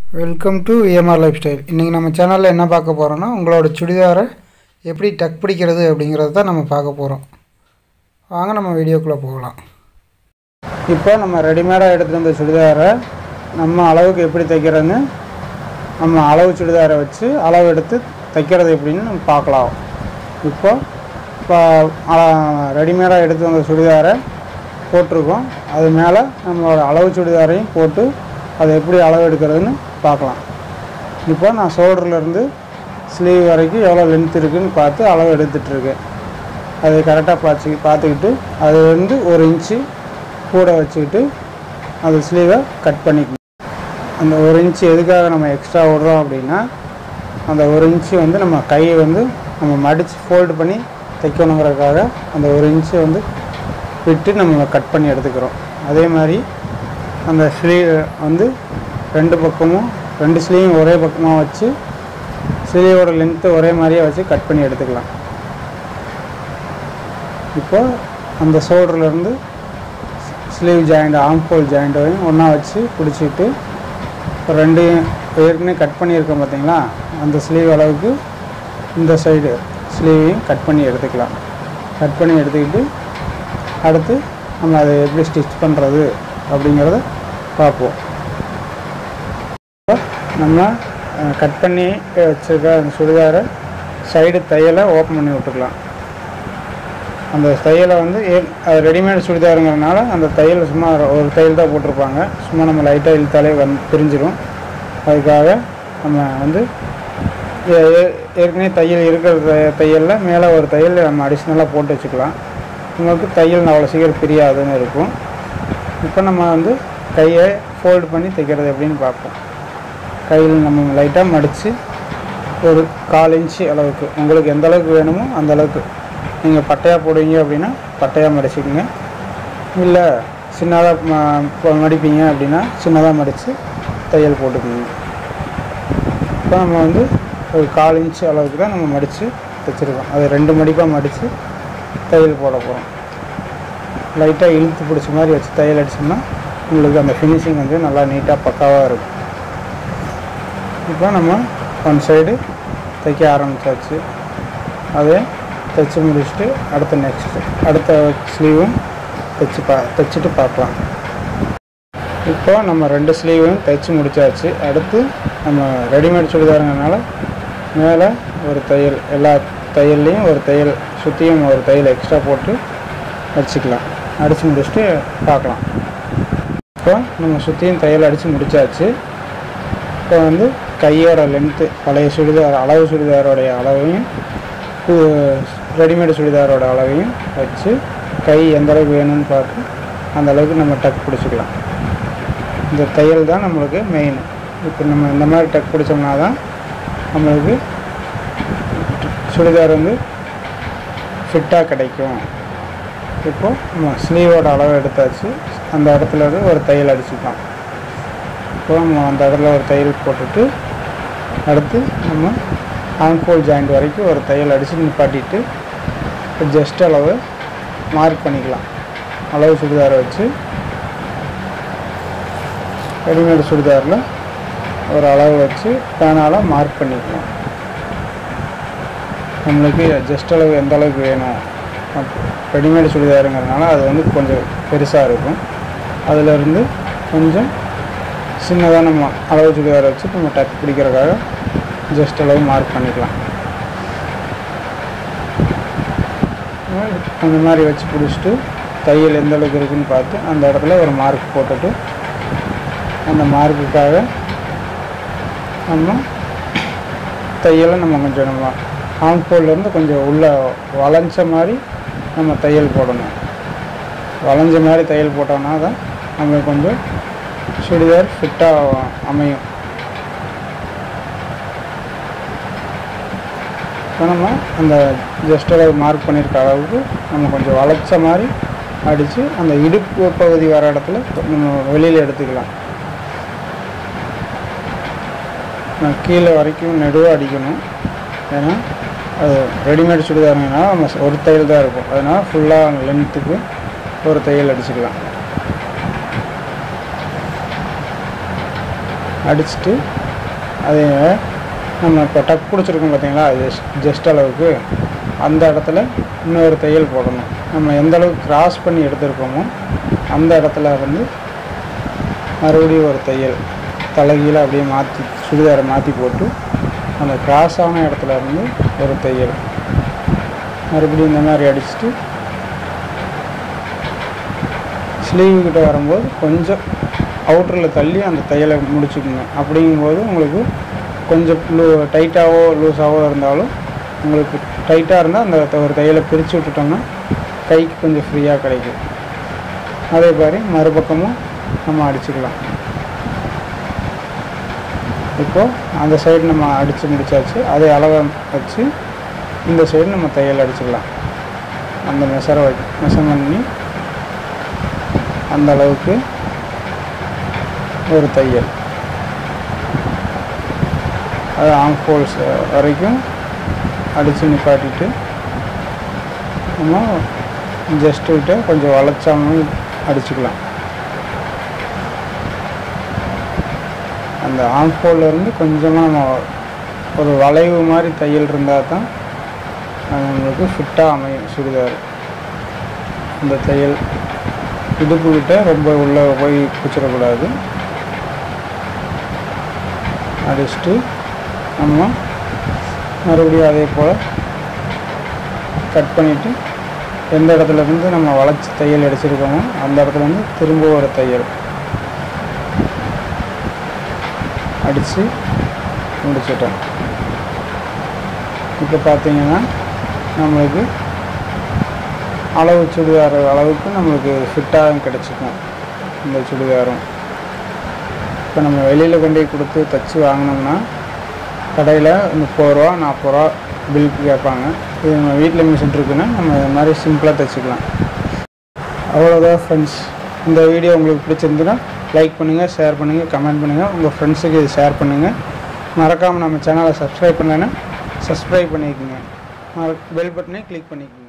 welcome to AMR life style இன்றைக்கி நம்ம சேனலில் என்ன பார்க்க போகிறோன்னா உங்களோட சுடிதாரை எப்படி டக் பிடிக்கிறது அப்படிங்கிறத தான் நம்ம பார்க்க போகிறோம் வாங்க நம்ம வீடியோக்குள்ளே போகலாம் இப்போ நம்ம ரெடிமேடாக எடுத்துகிட்டு வந்த சுடிதாரை நம்ம அளவுக்கு எப்படி தைக்கிறதுன்னு நம்ம அளவு சுடிதாரை வச்சு அளவு எடுத்து தைக்கிறது எப்படின்னு நம்ம பார்க்கலாம் இப்போ இப்போ ரெடிமேடாக எடுத்து வந்த சுடிதாரை போட்டிருக்கோம் அது மேலே நம்மளோட அளவு சுடிதாரையும் போட்டு அதை எப்படி அளவு எடுக்கிறதுன்னு பார்க்கலாம் இப்போ நான் ஷோல்டர்லேருந்து ஸ்லீவ் வரைக்கும் எவ்வளோ லென்த் இருக்குன்னு பார்த்து அளவு எடுத்துகிட்ருக்கேன் அதை கரெக்டாக பார்த்து பார்த்துக்கிட்டு அது வந்து ஒரு இன்ச்சு கூட வச்சுக்கிட்டு அந்த ஸ்லீவை கட் பண்ணிக்கணும் அந்த ஒரு இன்ச்சு எதுக்காக நம்ம எக்ஸ்ட்ரா விடுறோம் அப்படின்னா அந்த ஒரு இன்ச்சு வந்து நம்ம கையை வந்து நம்ம மடித்து ஃபோல்டு பண்ணி தைக்கணுங்கிறதுக்காக அந்த ஒரு இன்ச்சு வந்து விட்டு நம்ம கட் பண்ணி எடுத்துக்கிறோம் அதே மாதிரி அந்த ஸ்லீவ் வந்து ரெண்டு பக்கமும் ரெண்டு ஸ்லீவும் ஒரே பக்கமாக வச்சு ஸ்லீவோட லென்த்து ஒரே மாதிரியே வச்சு கட் பண்ணி எடுத்துக்கலாம் இப்போ அந்த ஷோல்டர்லேருந்து ஸ்லீவ் ஜாயிண்ட் ஆம்ஃபோல் ஜாயிண்ட்டையும் ஒன்றா வச்சு பிடிச்சிட்டு இப்போ ரெண்டு ஏற்கனவே கட் பண்ணியிருக்கோம் பார்த்தீங்களா அந்த ஸ்லீவ் அளவுக்கு இந்த சைடு ஸ்லீவையும் கட் பண்ணி எடுத்துக்கலாம் கட் பண்ணி எடுத்துக்கிட்டு அடுத்து நம்ம அதை எப்படி ஸ்டிச் பண்ணுறது அப்படிங்கிறத பார்ப்போம் இப்போ நம்ம கட் பண்ணி வச்சுருக்க அந்த சுடிதாரை சைடு தையலை ஓப்பன் பண்ணி விட்டுக்கலாம் அந்த தையலை வந்து ரெடிமேட் சுடிதாருங்கிறதுனால அந்த தையல் சும்மா ஒரு தையல் தான் போட்டிருப்பாங்க சும்மா நம்ம லைட்டாக இழுத்தாலே வந்து பிரிஞ்சிடும் அதுக்காக நம்ம வந்து ஏ- ஏ- ஏற்கனவே தையல் இருக்கிற த- தையலில் மேலே ஒரு தையல் நம்ம அடிஷ்னலாக போட்டு வச்சுக்கலாம் நமக்கு தையல் அவ்வளோ சீக்கிரம் பிரியாதுன்னு இருக்கும் இப்போ நம்ம வந்து கையை ஃபோல்டு பண்ணி தைக்கிறது எப்படின்னு பார்ப்போம் கையில் நம்ம லைட்டாக மடித்து ஒரு கால் இன்ச்சு அளவுக்கு உங்களுக்கு எந்த அளவுக்கு வேணுமோ அந்த அளவுக்கு நீங்கள் பட்டையாக போடுவீங்க அப்படின்னா பட்டையாக மடிச்சுக்கோங்க இல்லை சின்னதாக மடிப்பீங்க அப்படின்னா சின்னதாக மடித்து தையல் போட்டுக்கோங்க இப்போ நம்ம வந்து ஒரு கால் இன்ச்சு அளவுக்கு தான் நம்ம மடித்து தைச்சிருக்கோம் அது ரெண்டு மடிப்பாக மடித்து தையல் போட போகிறோம் லைட்டாக இழுத்து பிடிச்ச மாதிரி வச்சு தையல் அடிச்சோம்னா உங்களுக்கு அந்த ஃபினிஷிங் வந்து நல்லா நீட்டாக பக்காவாக இருக்கும் இப்போ நம்ம ஒன் சைடு தைக்க ஆரம்பிச்சாச்சு அதே தைச்சு முடிச்சுட்டு அடுத்த நெக்ஸ்ட்டு அடுத்த ஸ்லீவும் தைச்சு பா தைச்சிட்டு பார்க்கலாம் இப்போ நம்ம ரெண்டு ஸ்லீவும் தைச்சு முடிச்சாச்சு அடுத்து நம்ம ரெடிமேட் சுடிதாருங்கிறனால மேலே ஒரு தையல் எல்லா தையல்லையும் ஒரு தையல் சுற்றியும் ஒரு தையல் எக்ஸ்ட்ரா போட்டு அடிச்சுக்கலாம் அடித்து முடிச்சுட்டு பார்க்கலாம் இப்போ நம்ம சுற்றியும் தையல் அடித்து முடிச்சாச்சு இப்போ வந்து கையோட லென்த்து பழைய சுடிதார் அளவு சுடிதாரோடைய அளவையும் ரெடிமேட் சுடிதாரோட அளவையும் வச்சு கை எந்த அளவுக்கு வேணும்னு பார்த்து அந்த அளவுக்கு நம்ம டக் பிடிச்சிக்கலாம் இந்த தையல் தான் நம்மளுக்கு மெயின் இப்போ நம்ம இந்த மாதிரி டக் பிடிச்சோம்னா தான் நம்மளுக்கு சுடிதார் வந்து ஃபிட்டாக கிடைக்கும் இப்போ நம்ம ஸ்லீவோட அளவு எடுத்தாச்சு அந்த இடத்துல இருந்து ஒரு தையல் அடிச்சுக்கலாம் இப்போ நம்ம அந்த இடத்துல ஒரு தையல் போட்டுட்டு அடுத்து நம்ம ஆங்கோல் ஜாயிண்ட் வரைக்கும் ஒரு தையல் அடித்து நிப்பாட்டிட்டு ஜஸ்ட் அளவு மார்க் பண்ணிக்கலாம் அளவு சுடிதாரை வச்சு ரெடிமேட் சுடிதாரில் ஒரு அளவு வச்சு பேனால் மார்க் பண்ணிக்கலாம் நம்மளுக்கு ஜஸ்ட் அளவு எந்த அளவுக்கு வேணும் ரெடிமேட் சுடிதாருங்கிறதுனால அது வந்து கொஞ்சம் பெருசாக இருக்கும் அதிலிருந்து கொஞ்சம் சின்னதாக நம்ம அளவு சுடிதாரை வச்சு நம்ம டக் பிடிக்கிறதுக்காக ஜஸ்ட் அளவு மார்க் பண்ணிக்கலாம் அந்த மாதிரி வச்சு பிடிச்சிட்டு தையல் எந்த அளவுக்கு இருக்குன்னு பார்த்து அந்த இடத்துல ஒரு மார்க் போட்டுட்டு அந்த மார்க்குக்காக நம்ம தையலை நம்ம கொஞ்சம் நம்ம ஆம்கோல்லேருந்து கொஞ்சம் உள்ள வளைஞ்ச மாதிரி நம்ம தையல் போடணும் வளைஞ்ச மாதிரி தையல் போட்டோம்னா தான் நம்ம கொஞ்சம் சுடிதார் ஃபிட்டாக அமையும் இப்போ நம்ம அந்த ஜஸ்ட் அளவு மார்க் பண்ணியிருக்க அளவுக்கு நம்ம கொஞ்சம் வளைச்ச மாதிரி அடித்து அந்த இடுப்பு பகுதி வர இடத்துல நம்ம வெளியில் எடுத்துக்கலாம் நான் கீழே வரைக்கும் நெடுவாக அடிக்கணும் ஏன்னா அது ரெடிமேட் சுடிதாருங்கனால நம்ம ஒரு தையல் தான் இருக்கும் அதனால் ஃபுல்லாக லென்த்துக்கு ஒரு தையல் அடிச்சுக்கலாம் அடிச்சுட்டு அதை நம்ம இப்போ டக் பிடிச்சிருக்கோம் பார்த்தீங்களா ஜஸ்ட் ஜஸ்ட் அளவுக்கு அந்த இடத்துல இன்னொரு தையல் போடணும் நம்ம எந்த அளவுக்கு கிராஸ் பண்ணி எடுத்திருக்கோமோ அந்த இடத்துல வந்து மறுபடியும் ஒரு தையல் தலைகீழ அப்படியே மாற்றி சுடிதாரை மாற்றி போட்டு அந்த கிராஸ் ஆன இடத்துல இருந்து ஒரு தையல் மறுபடியும் இந்த மாதிரி அடிச்சுட்டு ஸ்லீவ் கிட்ட வரும்போது கொஞ்சம் அவுட்டரில் தள்ளி அந்த தையலை முடிச்சுக்குங்க அப்படிங்கும்போது உங்களுக்கு கொஞ்சம் லூ டைட்டாவோ லூஸாவோ இருந்தாலும் உங்களுக்கு டைட்டாக இருந்தால் அந்த த- ஒரு தையலை பிரித்து விட்டுட்டோம்னா கைக்கு கொஞ்சம் ஃப்ரீயாக கிடைக்கும் அதே மாதிரி மறுபக்கமும் நம்ம அடிச்சுக்கலாம் இப்போது அந்த சைடு நம்ம அடித்து முடிச்சாச்சு அதே அளவை வச்சு இந்த சைடு நம்ம தையல் அடிச்சுக்கலாம் அந்த மெஷரை வச்சு மெஷர்மெண்ட் பண்ணி அந்த அளவுக்கு ஒரு தையல் அது ஆம் ஹோல்ஸ் வரைக்கும் அடித்து நிப்பாட்டிட்டு நம்ம ஜஸ்ட் விட்டு கொஞ்சம் வளைச்சாமல் அடிச்சுக்கலாம் அந்த ஆம் இருந்து கொஞ்சமாக நம்ம ஒரு வளைவு மாதிரி தையல் இருந்தால் தான் அது நம்மளுக்கு ஃபிட்டாக அமையும் சுடிதார் இந்த தையல் இடுப்புக்கிட்ட ரொம்ப உள்ளே போய் பிடிச்சிடக்கூடாது அடிச்சுட்டு நம்ம மறுபடியும் அதே போல் கட் பண்ணிவிட்டு எந்த இடத்துல இருந்து நம்ம வளைச்சி தையல் அடிச்சிருக்கோமோ அந்த இடத்துல இருந்து திரும்ப ஒரு தையல் அடித்து முடிச்சிட்டோம் இப்போ பார்த்தீங்கன்னா நம்மளுக்கு அளவு சுடிதார் அளவுக்கு நம்மளுக்கு ஃபிட்டாக கிடச்சிக்கும் இந்த சுடிதாரும் இப்போ நம்ம வெளியில் கொண்டு போய் கொடுத்து தச்சு வாங்கினோம்னா கடையில் முப்பது ரூபா நாற்பது ரூபா பில்க்கு கேட்பாங்க இது நம்ம வீட்டில் மிஷின் இருக்குன்னா நம்ம இது மாதிரி சிம்பிளாக தைச்சிக்கலாம் அவ்வளோதான் ஃப்ரெண்ட்ஸ் இந்த வீடியோ உங்களுக்கு பிடிச்சிருந்துன்னா லைக் பண்ணுங்கள் ஷேர் பண்ணுங்கள் கமெண்ட் பண்ணுங்கள் உங்கள் ஃப்ரெண்ட்ஸுக்கு இது ஷேர் பண்ணுங்கள் மறக்காமல் நம்ம சேனலை சப்ஸ்கிரைப் பண்ணலைன்னா சப்ஸ்கிரைப் பண்ணிக்கோங்க மற பெல் பட்டனை கிளிக் பண்ணிக்கோங்க